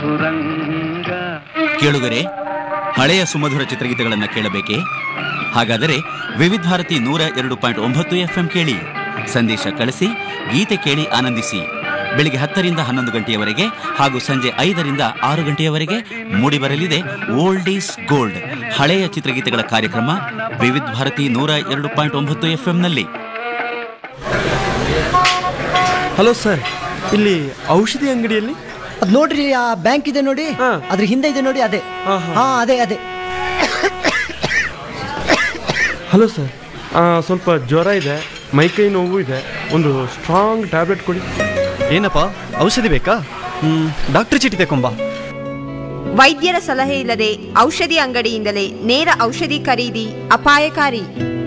ಸುರಂಗ ಕೇಳುಗರೆ ಹಳೆಯ ಸುಮಧುರ ಚಿತ್ರಗೀತೆಗಳನ್ನು ಕೇಳಬೇಕೆ ಹಾಗಾದರೆ ವಿವಿಧ ಭಾರತಿ ನೂರ ಎರಡು ಪಾಯಿಂಟ್ ಒಂಬತ್ತು ಎಫ್ಎಂ ಕೇಳಿ ಸಂದೇಶ ಕಳಿಸಿ ಗೀತೆ ಕೇಳಿ ಆನಂದಿಸಿ ಬೆಳಿಗ್ಗೆ ಹತ್ತರಿಂದ ಹನ್ನೊಂದು ಗಂಟೆಯವರೆಗೆ ಹಾಗೂ ಸಂಜೆ ಐದರಿಂದ ಆರು ಗಂಟೆಯವರೆಗೆ ಮೂಡಿಬರಲಿದೆ ಓಲ್ಡ್ ಈಸ್ ಗೋಲ್ಡ್ ಹಳೆಯ ಚಿತ್ರಗೀತೆಗಳ ಕಾರ್ಯಕ್ರಮ ವಿವಿಧ ಭಾರತಿ ನೂರ ಎರಡು ಪಾಯಿಂಟ್ ಒಂಬತ್ತು ಎಫ್ಎಂನಲ್ಲಿ ಹಲೋ ಸರ್ ಇಲ್ಲಿ ಔಷಧಿ ಅಂಗಡಿಯಲ್ಲಿ ಅದ್ ನೋಡ್ರಿ ಆ ಬ್ಯಾಂಕ್ ಇದೆ ನೋಡಿ ಹಾ. ಅದ್ರ ಹಿಂದೆ ಇದೆ ನೋಡಿ ಅದೇ ಹಾ, ಹಾ. ಹಾ ಅದೇ ಅದೇ ಹಲೋ ಸರ್ ಸ್ವಲ್ಪ ಜ್ವರ ಇದೆ ಮೈಕೈ ನೋವು ಇದೆ ಒಂದು ಸ್ಟ್ರಾಂಗ್ ಟ್ಯಾಬ್ಲೆಟ್ ಕೊಡಿ ಏನಪ್ಪ ಔಷಧಿ ಬೇಕಾ ಹ್ಮ್ ಡಾಕ್ಟರ್ ಚೀಟಿ ತಕೊಂಬಾ ವೈದ್ಯರ ಸಲಹೆ ಇಲ್ಲದೆ ಔಷಧಿ ಅಂಗಡಿಯಿಂದಲೇ ನೇರ ಔಷಧಿ ಖರೀದಿ ಅಪಾಯಕಾರಿ